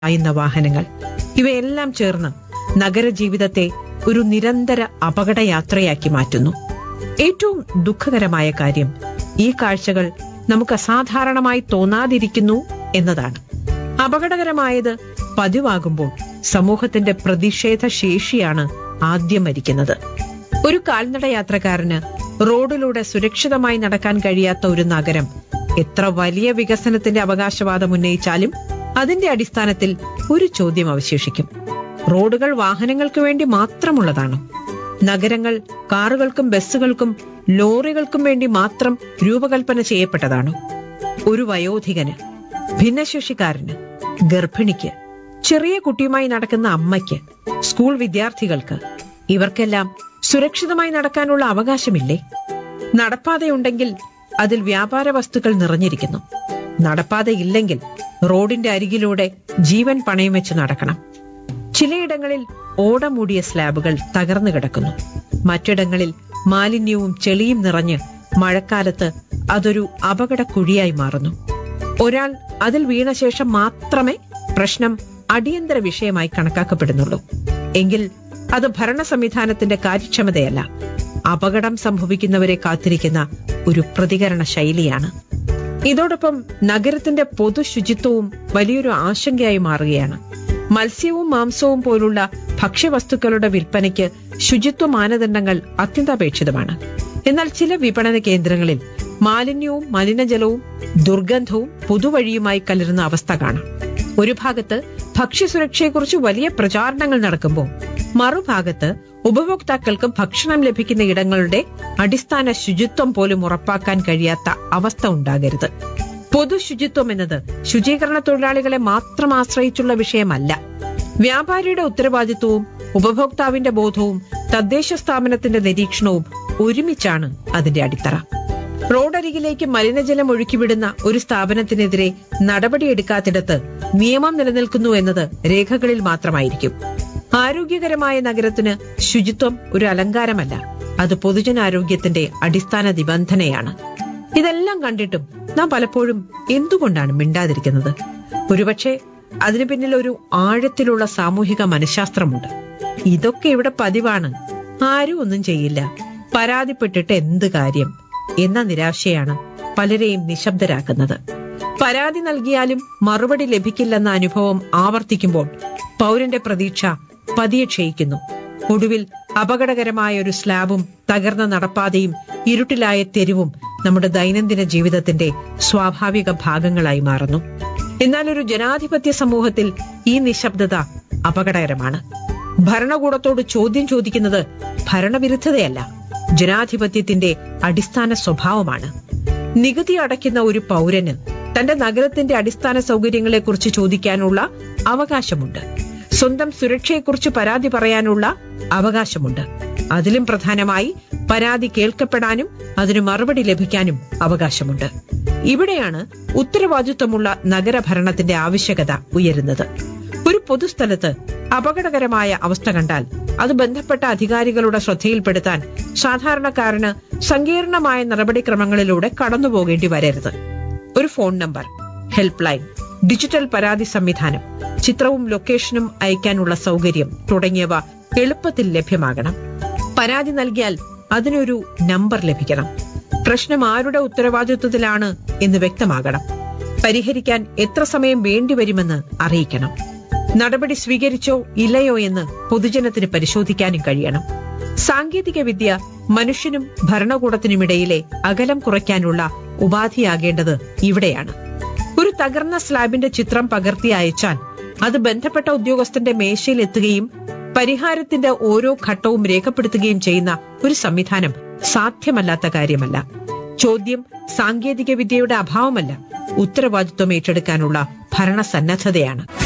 പായുന്ന വാഹനങ്ങൾ ഇവയെല്ലാം ചേർന്ന് നഗരജീവിതത്തെ ഒരു നിരന്തര അപകടയാത്രയാക്കി മാറ്റുന്നു ഏറ്റവും ദുഃഖകരമായ കാര്യം ഈ കാഴ്ചകൾ നമുക്ക് അസാധാരണമായി തോന്നാതിരിക്കുന്നു എന്നതാണ് അപകടകരമായത് പതിവാകുമ്പോൾ സമൂഹത്തിന്റെ പ്രതിഷേധ ശേഷിയാണ് ആദ്യം മരിക്കുന്നത് ഒരു കാൽനട യാത്രക്കാരന് റോഡിലൂടെ സുരക്ഷിതമായി നടക്കാൻ കഴിയാത്ത ഒരു നഗരം എത്ര വലിയ വികസനത്തിന്റെ അവകാശവാദം ഉന്നയിച്ചാലും അതിന്റെ അടിസ്ഥാനത്തിൽ ഒരു ചോദ്യം അവശേഷിക്കും റോഡുകൾ വാഹനങ്ങൾക്ക് വേണ്ടി മാത്രമുള്ളതാണോ നഗരങ്ങൾ കാറുകൾക്കും ബസ്സുകൾക്കും ലോറികൾക്കും വേണ്ടി മാത്രം രൂപകൽപ്പന ചെയ്യപ്പെട്ടതാണോ ഒരു വയോധികന് ഭിന്നശേഷിക്കാരന് ഗർഭിണിക്ക് ചെറിയ കുട്ടിയുമായി നടക്കുന്ന അമ്മയ്ക്ക് സ്കൂൾ വിദ്യാർത്ഥികൾക്ക് ഇവർക്കെല്ലാം സുരക്ഷിതമായി നടക്കാനുള്ള അവകാശമില്ലേ നടപ്പാതയുണ്ടെങ്കിൽ അതിൽ വ്യാപാര വസ്തുക്കൾ നിറഞ്ഞിരിക്കുന്നു നടപ്പാതയില്ലെങ്കിൽ റോഡിന്റെ അരികിലൂടെ ജീവൻ പണയം വെച്ച് നടക്കണം ചിലയിടങ്ങളിൽ ഓടമൂടിയ സ്ലാബുകൾ തകർന്നു കിടക്കുന്നു മറ്റിടങ്ങളിൽ മാലിന്യവും ചെളിയും നിറഞ്ഞ് മഴക്കാലത്ത് അതൊരു അപകട കുഴിയായി മാറുന്നു ഒരാൾ അതിൽ വീണ ശേഷം മാത്രമേ പ്രശ്നം അടിയന്തര വിഷയമായി കണക്കാക്കപ്പെടുന്നുള്ളൂ എങ്കിൽ അത് ഭരണ സംവിധാനത്തിന്റെ കാര്യക്ഷമതയല്ല അപകടം സംഭവിക്കുന്നവരെ കാത്തിരിക്കുന്ന ഒരു പ്രതികരണ ശൈലിയാണ് ഇതോടൊപ്പം നഗരത്തിന്റെ പൊതു ശുചിത്വവും വലിയൊരു ആശങ്കയായി മാറുകയാണ് മത്സ്യവും മാംസവും പോലുള്ള ഭക്ഷ്യവസ്തുക്കളുടെ വിൽപ്പനയ്ക്ക് ശുചിത്വ മാനദണ്ഡങ്ങൾ അത്യന്താപേക്ഷിതമാണ് എന്നാൽ ചില വിപണന കേന്ദ്രങ്ങളിൽ മാലിന്യവും മലിനജലവും ദുർഗന്ധവും പുതുവഴിയുമായി കലരുന്ന അവസ്ഥ കാണാം ഒരു ഭാഗത്ത് ഭക്ഷ്യസുരക്ഷയെക്കുറിച്ച് വലിയ പ്രചാരണങ്ങൾ നടക്കുമ്പോൾ മറുഭാഗത്ത് ഉപഭോക്താക്കൾക്ക് ഭക്ഷണം ലഭിക്കുന്ന ഇടങ്ങളുടെ അടിസ്ഥാന ശുചിത്വം പോലും ഉറപ്പാക്കാൻ കഴിയാത്ത അവസ്ഥ ഉണ്ടാകരുത് പൊതു ശുചിത്വം എന്നത് ശുചീകരണ തൊഴിലാളികളെ മാത്രം ആശ്രയിച്ചുള്ള വിഷയമല്ല വ്യാപാരിയുടെ ഉത്തരവാദിത്വവും ഉപഭോക്താവിന്റെ ബോധവും തദ്ദേശ സ്ഥാപനത്തിന്റെ നിരീക്ഷണവും ഒരുമിച്ചാണ് അതിന്റെ അടിത്തറ റോഡരികിലേക്ക് മലിനജലം ഒഴുക്കിവിടുന്ന ഒരു സ്ഥാപനത്തിനെതിരെ നടപടിയെടുക്കാത്തിടത്ത് നിയമം നിലനിൽക്കുന്നു എന്നത് രേഖകളിൽ മാത്രമായിരിക്കും ആരോഗ്യകരമായ നഗരത്തിന് ശുചിത്വം ഒരു അലങ്കാരമല്ല അത് പൊതുജനാരോഗ്യത്തിന്റെ അടിസ്ഥാന നിബന്ധനയാണ് ഇതെല്ലാം കണ്ടിട്ടും നാം പലപ്പോഴും എന്തുകൊണ്ടാണ് മിണ്ടാതിരിക്കുന്നത് ഒരുപക്ഷെ അതിനു പിന്നിൽ ഒരു ആഴത്തിലുള്ള സാമൂഹിക മനഃശാസ്ത്രമുണ്ട് ഇതൊക്കെ ഇവിടെ പതിവാണ് ആരും ഒന്നും ചെയ്യില്ല പരാതിപ്പെട്ടിട്ട് എന്ത് കാര്യം എന്ന നിരാശയാണ് പലരെയും നിശബ്ദരാക്കുന്നത് പരാതി നൽകിയാലും മറുപടി ലഭിക്കില്ലെന്ന അനുഭവം ആവർത്തിക്കുമ്പോൾ പൗരന്റെ പ്രതീക്ഷ പതിയെ ക്ഷയിക്കുന്നു ഒടുവിൽ അപകടകരമായ ഒരു സ്ലാബും തകർന്ന നടപ്പാതയും ഇരുട്ടിലായ തെരുവും നമ്മുടെ ദൈനംദിന ജീവിതത്തിന്റെ സ്വാഭാവിക ഭാഗങ്ങളായി മാറുന്നു എന്നാൽ ഒരു ജനാധിപത്യ സമൂഹത്തിൽ ഈ നിശബ്ദത അപകടകരമാണ് ഭരണകൂടത്തോട് ചോദ്യം ചോദിക്കുന്നത് ഭരണവിരുദ്ധതയല്ല ജനാധിപത്യത്തിന്റെ അടിസ്ഥാന സ്വഭാവമാണ് നികുതി അടയ്ക്കുന്ന ഒരു പൗരന് തന്റെ നഗരത്തിന്റെ അടിസ്ഥാന സൗകര്യങ്ങളെക്കുറിച്ച് ചോദിക്കാനുള്ള അവകാശമുണ്ട് സ്വന്തം സുരക്ഷയെക്കുറിച്ച് പരാതി പറയാനുള്ള അവകാശമുണ്ട് അതിലും പ്രധാനമായി പരാതി കേൾക്കപ്പെടാനും അതിന് മറുപടി ലഭിക്കാനും അവകാശമുണ്ട് ഇവിടെയാണ് ഉത്തരവാദിത്വമുള്ള നഗരഭരണത്തിന്റെ ആവശ്യകത ഉയരുന്നത് ഒരു പൊതുസ്ഥലത്ത് അപകടകരമായ അവസ്ഥ കണ്ടാൽ അത് ബന്ധപ്പെട്ട അധികാരികളുടെ ശ്രദ്ധയിൽപ്പെടുത്താൻ സാധാരണക്കാരന് സങ്കീർണമായ നടപടിക്രമങ്ങളിലൂടെ കടന്നുപോകേണ്ടി വരരുത് ഒരു phone number helpline digital പരാതി സംവിധാനം ചിത്രവും ലൊക്കേഷനും അയക്കാനുള്ള സൗകര്യം തുടങ്ങിയവ എളുപ്പത്തിൽ ലഭ്യമാകണം പരാതി നൽകിയാൽ അതിനൊരു നമ്പർ ലഭിക്കണം പ്രശ്നം ആരുടെ ഉത്തരവാദിത്വത്തിലാണ് എന്ന് വ്യക്തമാകണം പരിഹരിക്കാൻ എത്ര സമയം വേണ്ടിവരുമെന്ന് അറിയിക്കണം നടപടി സ്വീകരിച്ചോ ഇല്ലയോ എന്ന് പൊതുജനത്തിന് പരിശോധിക്കാനും കഴിയണം സാങ്കേതിക വിദ്യ മനുഷ്യനും ഭരണകൂടത്തിനുമിടയിലെ അകലം കുറയ്ക്കാനുള്ള ഉപാധിയാകേണ്ടത് ഇവിടെയാണ് ഒരു തകർന്ന സ്ലാബിന്റെ ചിത്രം പകർത്തി അയച്ചാൽ അത് ബന്ധപ്പെട്ട ഉദ്യോഗസ്ഥന്റെ മേശയിൽ എത്തുകയും പരിഹാരത്തിന്റെ ഓരോ ഘട്ടവും രേഖപ്പെടുത്തുകയും ചെയ്യുന്ന ഒരു സംവിധാനം സാധ്യമല്ലാത്ത കാര്യമല്ല ചോദ്യം സാങ്കേതിക വിദ്യയുടെ അഭാവമല്ല ഉത്തരവാദിത്വം ഏറ്റെടുക്കാനുള്ള ഭരണസന്നദ്ധതയാണ്